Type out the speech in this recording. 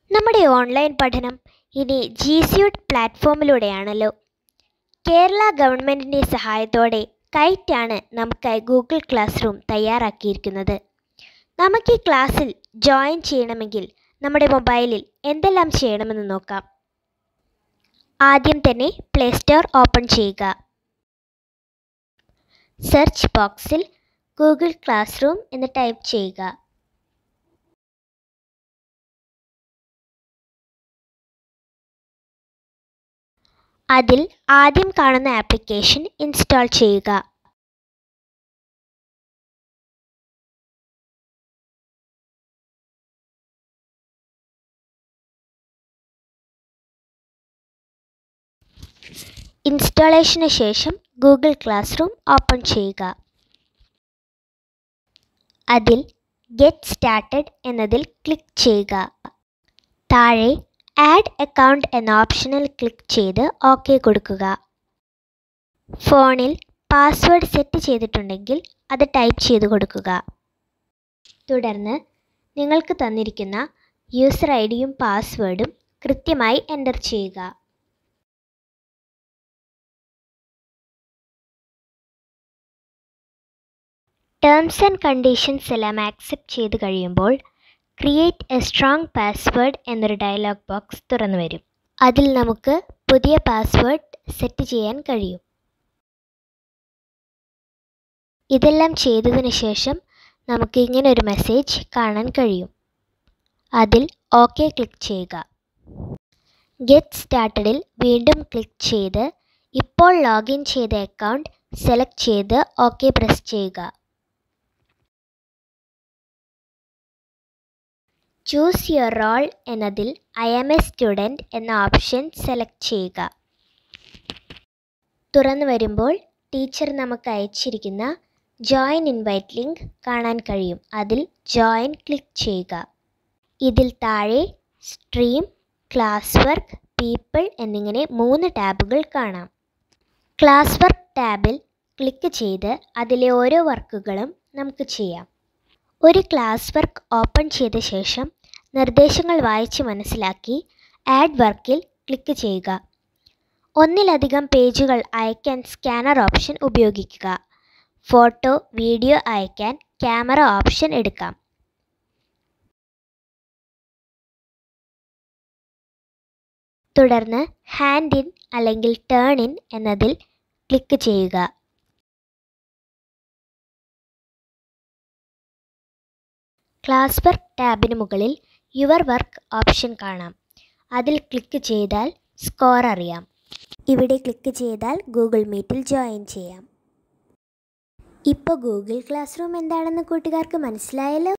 നമ്മുടെ ഓൺലൈൻ പഠനം ഇനി ജി സ്യൂട്ട് പ്ലാറ്റ്ഫോമിലൂടെയാണല്ലോ കേരള ഗവൺമെൻറ്റിൻ്റെ സഹായത്തോടെ കൈറ്റാണ് നമുക്കായി ഗൂഗിൾ ക്ലാസ് റൂം തയ്യാറാക്കിയിരിക്കുന്നത് നമുക്ക് ഈ ക്ലാസ്സിൽ ജോയിൻ ചെയ്യണമെങ്കിൽ നമ്മുടെ മൊബൈലിൽ എന്തെല്ലാം ചെയ്യണമെന്ന് നോക്കാം ആദ്യം തന്നെ പ്ലേ സ്റ്റോർ ഓപ്പൺ ചെയ്യുക സെർച്ച് ബോക്സിൽ ഗൂഗിൾ ക്ലാസ് റൂം എന്ന് ടൈപ്പ് ചെയ്യുക അതിൽ ആദ്യം കാണുന്ന ആപ്ലിക്കേഷൻ ഇൻസ്റ്റാൾ ചെയ്യുക ഇൻസ്റ്റാളേഷന് ശേഷം ഗൂഗിൾ ക്ലാസ് റൂം ഓപ്പൺ ചെയ്യുക അതിൽ ഗെറ്റ് സ്റ്റാർട്ടഡ് എന്നതിൽ ക്ലിക്ക് ചെയ്യുക താഴെ ആഡ് അക്കൗണ്ട് എന്ന ഓപ്ഷനിൽ ക്ലിക്ക് ചെയ്ത് ഓക്കെ കൊടുക്കുക ഫോണിൽ പാസ്വേഡ് സെറ്റ് ചെയ്തിട്ടുണ്ടെങ്കിൽ അത് ടൈപ്പ് ചെയ്ത് കൊടുക്കുക തുടർന്ന് നിങ്ങൾക്ക് തന്നിരിക്കുന്ന യൂസർ ഐ ഡിയും പാസ്വേഡും കൃത്യമായി എൻ്റർ ചെയ്യുക ടേംസ് ആൻഡ് കണ്ടീഷൻസ് എല്ലാം ആക്സെപ്റ്റ് ചെയ്ത് കഴിയുമ്പോൾ ക്രിയേറ്റ് എ സ്ട്രോങ് പാസ്വേഡ് എന്നൊരു ഡയലോഗ് ബോക്സ് തുറന്നു വരും അതിൽ നമുക്ക് പുതിയ പാസ്വേഡ് സെറ്റ് ചെയ്യാൻ കഴിയും ഇതെല്ലാം ചെയ്തതിന് ശേഷം നമുക്ക് ഇങ്ങനെ ഒരു മെസ്സേജ് കാണാൻ കഴിയും അതിൽ ഓക്കെ ക്ലിക്ക് ചെയ്യുക ഗെറ്റ് സ്റ്റാർട്ടഡിൽ വീണ്ടും ക്ലിക്ക് ചെയ്ത് ഇപ്പോൾ ലോഗിൻ ചെയ്ത അക്കൗണ്ട് സെലക്ട് ചെയ്ത് ഓക്കെ പ്രസ് ചെയ്യുക ചൂസ് യുവർ റോൾ എന്നതിൽ ഐ എം എ സ്റ്റുഡൻറ്റ് എന്ന ഓപ്ഷൻ സെലക്ട് ചെയ്യുക തുറന്നു വരുമ്പോൾ ടീച്ചർ നമുക്ക് അയച്ചിരിക്കുന്ന ജോയിൻ ഇൻവൈറ്റ് ലിങ്ക് കാണാൻ കഴിയും അതിൽ ജോയിൻ ക്ലിക്ക് ചെയ്യുക ഇതിൽ താഴെ സ്ട്രീം ക്ലാസ് വർക്ക് പീപ്പിൾ എന്നിങ്ങനെ മൂന്ന് ടാബുകൾ കാണാം ക്ലാസ് വർക്ക് ടാബിൽ ക്ലിക്ക് ചെയ്ത് അതിലെ ഓരോ വർക്കുകളും നമുക്ക് ചെയ്യാം ഒരു ക്ലാസ് വർക്ക് ഓപ്പൺ ചെയ്ത ശേഷം നിർദ്ദേശങ്ങൾ വായിച്ച് മനസ്സിലാക്കി ആഡ് വർക്കിൽ ക്ലിക്ക് ചെയ്യുക ഒന്നിലധികം പേജുകൾ അയക്കാൻ സ്കാനർ ഓപ്ഷൻ ഉപയോഗിക്കുക ഫോട്ടോ വീഡിയോ അയക്കാൻ ക്യാമറ ഓപ്ഷൻ എടുക്കാം തുടർന്ന് ഹാൻഡ് ഇൻ അല്ലെങ്കിൽ ടേൺ ഇൻ എന്നതിൽ ക്ലിക്ക് ചെയ്യുക ക്ലാസ് വർക്ക് ടാബിന് മുകളിൽ യുവർ വർക്ക് ഓപ്ഷൻ കാണാം അതിൽ ക്ലിക്ക് ചെയ്താൽ സ്കോർ അറിയാം ഇവിടെ ക്ലിക്ക് ചെയ്താൽ ഗൂഗിൾ മീറ്റിൽ ജോയിൻ ചെയ്യാം ഇപ്പോൾ ഗൂഗിൾ ക്ലാസ് റൂം എന്താണെന്ന് കൂട്ടുകാർക്ക് മനസ്സിലായല്ലോ